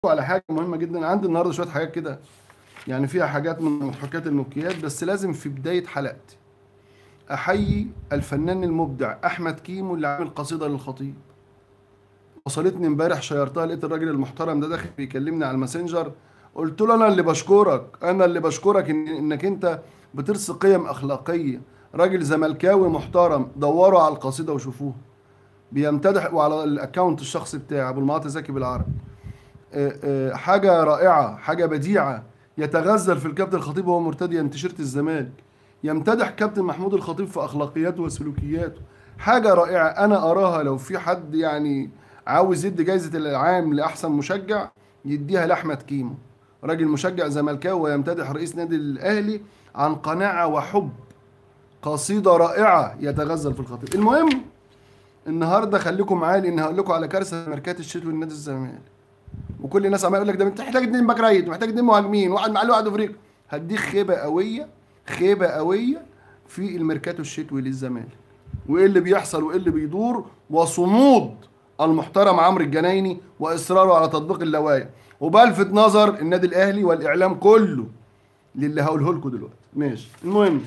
على حاجه مهمه جدا عندي النهارده شويه حاجات كده يعني فيها حاجات من مضحكات المبكيات بس لازم في بدايه حلقتي احيي الفنان المبدع احمد كيمو اللي عامل قصيده للخطيب وصلتني امبارح شيرتها لقيت الراجل المحترم ده داخل بيكلمني على الماسنجر قلت له انا اللي بشكرك انا اللي بشكرك إن انك انت بترسي قيم اخلاقيه راجل زملكاوي محترم دوروا على القصيده وشوفوها بيمتدح وعلى الاكونت الشخصي بتاعي ابو المعاطي زكي بالعربي آه، آه، حاجه رائعه حاجه بديعه يتغزل في الكابتن الخطيب وهو مرتديا تيشيرت الزمالك يمتدح كابتن محمود الخطيب في اخلاقياته وسلوكياته حاجه رائعه انا اراها لو في حد يعني عاوز يدي جايزه العام لاحسن مشجع يديها لاحمد كيمو راجل مشجع زملكاوي ويمتدح رئيس نادي الاهلي عن قناعه وحب قصيده رائعه يتغزل في الخطيب المهم النهارده خليكم معايا لان هقول لكم على كارثه ماركات الشتوي لنادي الزمالك وكل الناس عمال يقول لك ده انت محتاج اتنين باك رايت محتاج اتنين مهاجمين واحد معلي واحد افريقي هديك خيبه قويه خيبه قويه في الميركاتو الشتوي للزمالك وايه اللي بيحصل وايه اللي بيدور وصمود المحترم عمرو الجنايني واصراره على تطبيق اللوائح وبلفت نظر النادي الاهلي والاعلام كله للي هقوله لكم دلوقتي ماشي المهم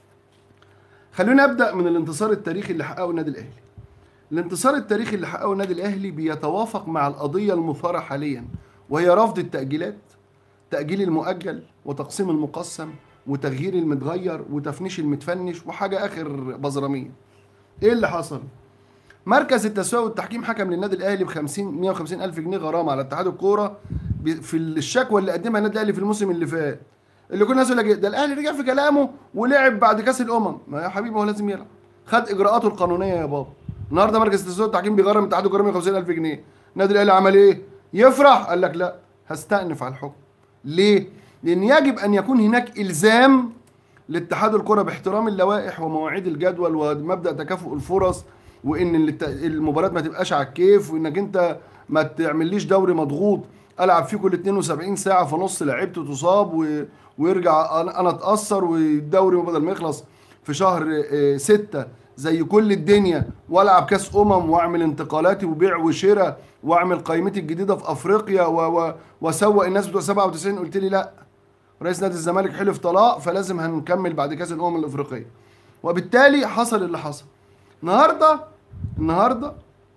خلونا ابدا من الانتصار التاريخي اللي حققه النادي الاهلي الانتصار التاريخي اللي حققه النادي الاهلي بيتوافق مع القضيه المثاره حاليا وهي رفض التاجيلات تاجيل المؤجل وتقسيم المقسم وتغيير المتغير وتفنيش المتفنش وحاجه اخر بزراميه ايه اللي حصل مركز التسويق والتحكيم حكم للنادي الاهلي ب 50 150 الف جنيه غرامه على اتحاد الكوره ب- في الشكوى اللي قدمها النادي الاهلي في الموسم اللي فات اللي كل الناس يقول لك ده الاهلي رجع في كلامه ولعب بعد كاس الامم ما يا حبيبي هو لازم يلعب خد اجراءاته القانونيه يا بابا النهارده مركز التسويق والتحكيم بيغرم اتحاد الكوره 150 الف جنيه النادي الاهلي عمل ايه يفرح قال لك لا هستأنف على الحكم ليه لان يجب ان يكون هناك الزام لاتحاد الكره باحترام اللوائح ومواعيد الجدول ومبدا تكافؤ الفرص وان الت- المباريات ما تبقاش على الكيف وانك انت ما تعمليش دوري مضغوط العب فيه كل 72 ساعه في نص لعيبته تصاب و... ويرجع انا أنا اتاثر والدوري بدل ما يخلص في شهر آه، ستة زي كل الدنيا والعب كاس امم واعمل انتقالاتي وبيع وشراء واعمل قائمتي الجديده في افريقيا و... و... واسوق الناس بتوع 97 قلت لي لا رئيس نادي الزمالك حلف طلاق فلازم هنكمل بعد كاس الامم الافريقيه وبالتالي حصل اللي حصل النهارده النهارده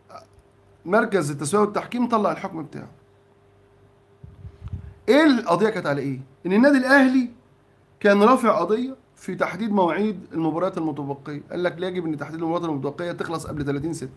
مركز التسويق والتحكيم طلع الحكم بتاعه ايه القضيه كانت على ايه ان النادي الاهلي كان رافع قضيه في تحديد مواعيد المباريات المتبقيه قال لك لا يجب ان تحديد المباريات المتبقيه تخلص قبل 30 6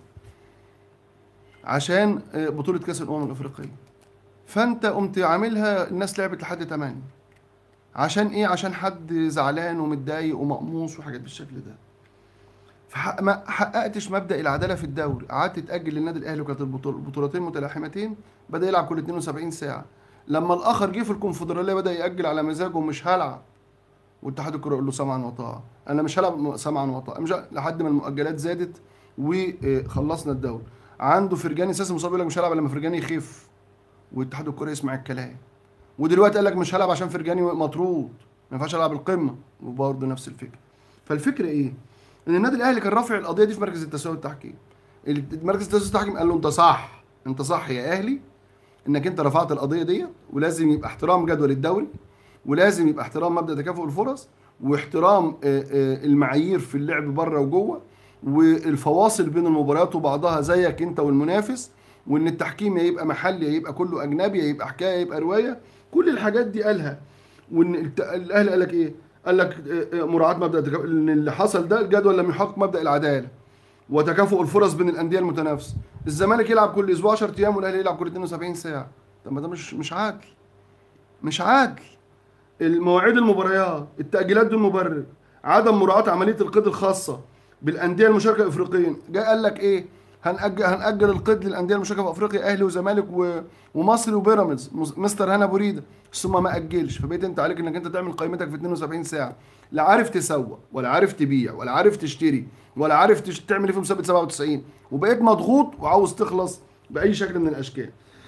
عشان آه، بطوله كاس الامم الافريقيه فانت قمت عاملها الناس لعبت لحد 8 عشان ايه عشان حد زعلان ومتضايق ومقموص وحاجات بالشكل ده فحق ما حققتش مبدا العداله في الدوري قعدت تاجل للنادي الاهلي وكانت البطول- البطولتين متلاحمتين بدا يلعب كل 72 ساعه لما الاخر جه في الكونفدراليه بدا ياجل على مزاجه مش هلعب واتحاد الكره يقول له سمعا وطاعه انا مش هلعب سمعا وطاعه مش ه- لحد ما المؤجلات زادت وخلصنا الدوري عنده فرجاني ساسي مصاب يقول لك مش هلعب لما فرجاني يخف واتحاد الكره يسمع الكلام ودلوقتي قال لك مش هلعب عشان فرجاني مطرود ما ينفعش العب القمه وبرضه نفس الفكره فالفكره ايه ان النادي الاهلي كان رافع القضيه دي في مركز التسويق والتحكيم ال- مركز التسويق والتحكيم قال له انت صح انت صح يا اهلي انك انت رفعت القضيه دي ولازم يبقى احترام جدول الدوري ولازم يبقى احترام مبدا تكافؤ الفرص واحترام آه، آه، المعايير في اللعب بره وجوه والفواصل بين المباريات وبعضها زيك انت والمنافس وان التحكيم يا يبقى محلي يا يبقى كله اجنبي يا يبقى حكايه يا يبقى روايه كل الحاجات دي قالها وان الت- الاهلي قال لك ايه؟ قال لك آه، آه، مراعاه مبدا تكافؤ ان اللي حصل ده الجدول لم يحقق مبدا العداله وتكافؤ الفرص بين الانديه المتنافسه الزمالك يلعب كل اسبوع 10 ايام والاهلي يلعب كل 72 ساعه طب ما ده مش مش عادل مش عادل المواعيد المباريات التأجيلات دون مبرر عدم مراعاة عملية القيد الخاصة بالأندية المشاركة الإفريقيا جاء قال لك إيه هنأجل هنأجل القيد للأندية المشاركة في أفريقيا أهلي وزمالك و... ومصري وبيراميدز مس- مستر هنا بوريدا ثم ما أجلش فبقيت أنت عليك إنك أنت تعمل قائمتك في 72 ساعة لا عارف تسوق ولا عارف تبيع ولا عارف تشتري ولا عارف تش... تعمل إيه في مسابقة 97 وبقيت مضغوط وعاوز تخلص بأي شكل من الأشكال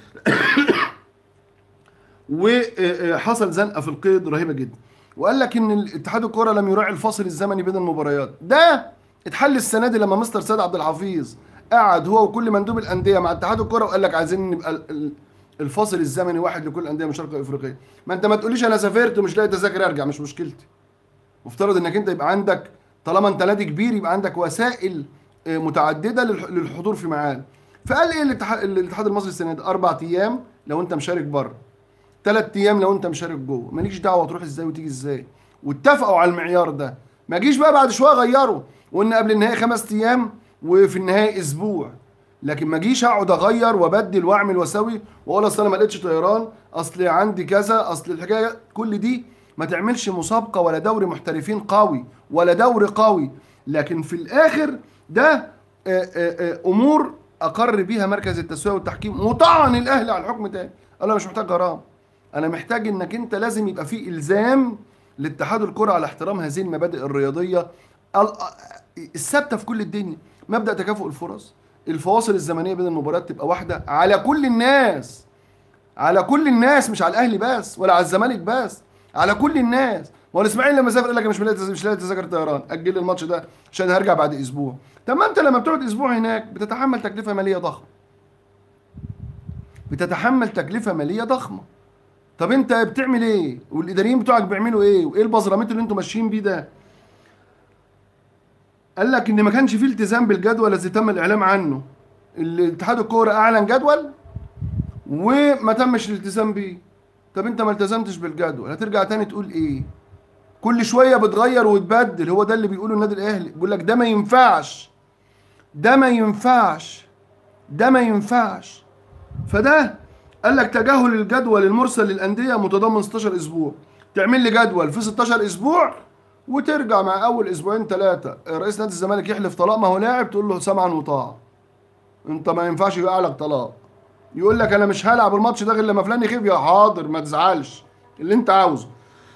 وحصل زنقه في القيد رهيبه جدا وقال لك ان اتحاد الكره لم يراعي الفاصل الزمني بين المباريات ده اتحل السنه دي لما مستر سيد عبد الحفيظ قعد هو وكل مندوب الانديه مع اتحاد الكره وقال لك عايزين نبقى ال- ال- الفاصل الزمني واحد لكل الانديه من شرق افريقيا ما انت ما تقوليش انا سافرت ومش لاقي تذاكر ارجع مش مشكلتي مفترض انك انت يبقى عندك طالما انت نادي كبير يبقى عندك وسائل آه، متعدده للح- للحضور في معاد فقال ايه الاتحاد الاتحاد المصري السنه دي اربع ايام لو انت مشارك بره ثلاث ايام لو انت مشارك جوه مالكش دعوه تروح ازاي وتيجي ازاي واتفقوا على المعيار ده ما جيش بقى بعد شويه غيروا وقلنا قبل النهائي خمس ايام وفي النهائي اسبوع لكن ما جيش اقعد اغير وابدل واعمل واسوي واقول اصل انا ما لقيتش طيران اصل عندي كذا اصل الحكايه كل دي ما تعملش مسابقه ولا دوري محترفين قوي ولا دوري قوي لكن في الاخر ده آه، آه، آه، امور اقر بيها مركز التسويه والتحكيم وطعن الاهلي على الحكم تاني قال انا مش محتاج غرام انا محتاج انك انت لازم يبقى في الزام لاتحاد الكره على احترام هذه المبادئ الرياضيه ال- الثابته في كل الدنيا مبدا تكافؤ الفرص الفواصل الزمنيه بين المباريات تبقى واحده على كل الناس على كل الناس مش على الاهلي بس ولا على الزمالك بس على كل الناس ما هو الاسماعيلي لما سافر قال لك مش لاقي مش لاقي تذاكر طيران اجل لي الماتش ده عشان هرجع بعد اسبوع طب ما انت لما بتقعد اسبوع هناك بتتحمل تكلفه ماليه ضخمه بتتحمل تكلفه ماليه ضخمه طب انت بتعمل ايه والاداريين بتوعك بيعملوا ايه وايه البزراميط اللي انتوا ماشيين بيه ده قال لك ان ما كانش فيه التزام بالجدول الذي تم الاعلام عنه الاتحاد الكوره اعلن جدول وما تمش الالتزام بيه طب انت ما التزمتش بالجدول هترجع تاني تقول ايه كل شويه بتغير وتبدل هو ده اللي بيقوله النادي الاهلي بيقول لك ده ما ينفعش ده ما ينفعش ده ما ينفعش فده قال لك تجاهل الجدول المرسل للانديه متضمن 16 اسبوع تعمل لي جدول في 16 اسبوع وترجع مع اول اسبوعين ثلاثه رئيس نادي الزمالك يحلف طلاق ما هو لاعب تقول له سمعا وطاعه انت ما ينفعش يقع لك طلاق يقول لك انا مش هلعب الماتش ده غير لما فلان يخيب يا حاضر ما تزعلش اللي انت عاوزه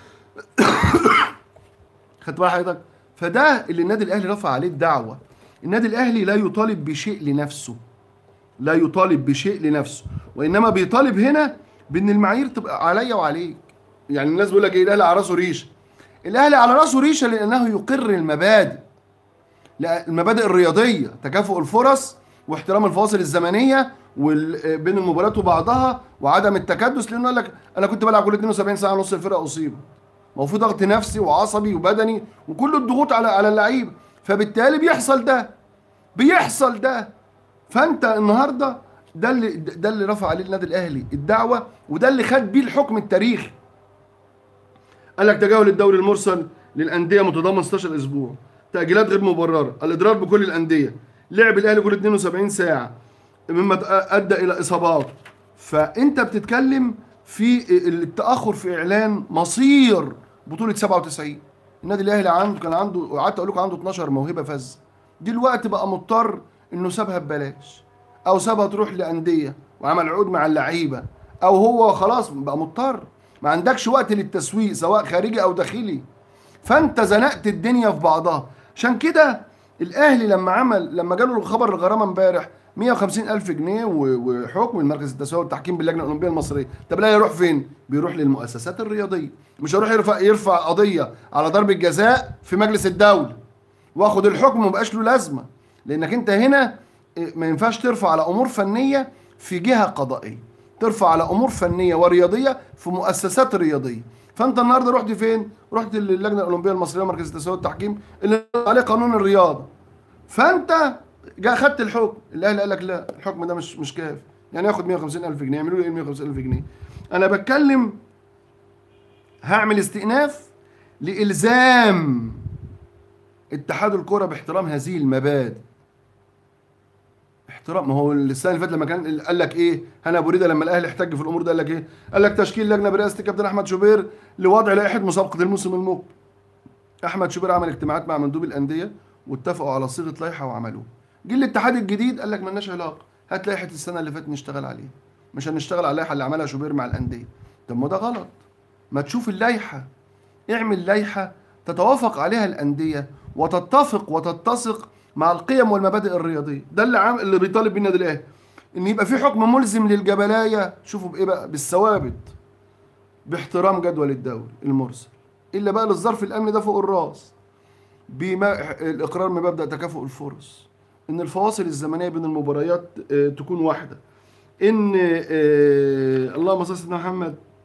خدت بال حضرتك فده اللي النادي الاهلي رفع عليه الدعوه النادي الاهلي لا يطالب بشيء لنفسه لا يطالب بشيء لنفسه وانما بيطالب هنا بان المعايير تبقى عليا وعليك يعني الناس بيقول لك ايه الاهلي على راسه ريشه الاهلي على راسه ريشه لانه يقر المبادئ لا المبادئ الرياضيه تكافؤ الفرص واحترام الفواصل الزمنيه وال- بين المباريات وبعضها وعدم التكدس لانه قال لك انا كنت بلعب كل 72 ساعه نص الفرقه اصيبوا ما هو في ضغط نفسي وعصبي وبدني وكل الضغوط على على اللعيبه فبالتالي بيحصل ده بيحصل ده فانت النهارده ده اللي ده اللي رفع عليه النادي الاهلي الدعوه وده اللي خد بيه الحكم التاريخي قال لك تجاهل الدوري المرسل للانديه متضمن 16 اسبوع تاجيلات غير مبرره الاضرار بكل الانديه لعب الاهلي كل 72 ساعه مما ادى الى اصابات فانت بتتكلم في التاخر في اعلان مصير بطوله 97 النادي الاهلي عنده كان عنده قعدت اقول لكم عنده 12 موهبه فذ دلوقتي بقى مضطر انه سابها ببلاش او سابها تروح لانديه وعمل عقود مع اللعيبه او هو خلاص بقى مضطر ما عندكش وقت للتسويق سواء خارجي او داخلي فانت زنقت الدنيا في بعضها عشان كده الاهلي لما عمل لما جاله خبر الغرامه امبارح 150 الف جنيه و- وحكم من مركز التسويه والتحكيم باللجنه الاولمبيه المصريه طب لا يروح فين بيروح للمؤسسات الرياضيه مش هيروح يرفع يرفع قضيه على ضرب الجزاء في مجلس الدوله واخد الحكم ومبقاش له لازمه لانك انت هنا إيه، ما ينفعش ترفع على امور فنيه في جهه قضائيه ترفع على امور فنيه ورياضيه في مؤسسات رياضيه فانت النهارده رحت فين رحت للجنه الاولمبيه المصريه مركز التسويه والتحكيم اللي عليه قانون الرياضه فانت جا خدت الحكم الاهلي قال لك لا الحكم ده مش مش كافي يعني ياخد 150 الف جنيه يعملوا له ايه 150 الف جنيه انا بتكلم هعمل استئناف لالزام اتحاد الكره باحترام هذه المبادئ احترام ما هو السنه اللي فاتت لما كان قال لك ايه هنا ابو ريده لما الاهلي احتج في الامور ده قال لك ايه قال لك تشكيل لجنه برئاسه الكابتن احمد شوبير لوضع لائحه مسابقه الموسم المقبل احمد شوبير عمل اجتماعات مع مندوب الانديه واتفقوا على صيغه لائحه وعملوها جه الاتحاد الجديد قال لك مالناش علاقه هات لائحه السنه اللي فاتت نشتغل عليها مش هنشتغل على اللائحه اللي عملها شوبير مع الانديه طب ما ده غلط ما تشوف اللائحه اعمل لائحه تتوافق عليها الانديه وتتفق وتتسق مع القيم والمبادئ الرياضيه ده اللي عام اللي بيطالب بيه النادي الاهلي ان يبقى في حكم ملزم للجبلايه شوفوا بايه بقى بالثوابت باحترام جدول الدوري المرسل الا بقى للظرف الامني ده فوق الراس بما الاقرار بمبدا تكافؤ الفرص ان الفواصل الزمنيه بين المباريات آه، تكون واحده ان آه، اللهم صل على سيدنا محمد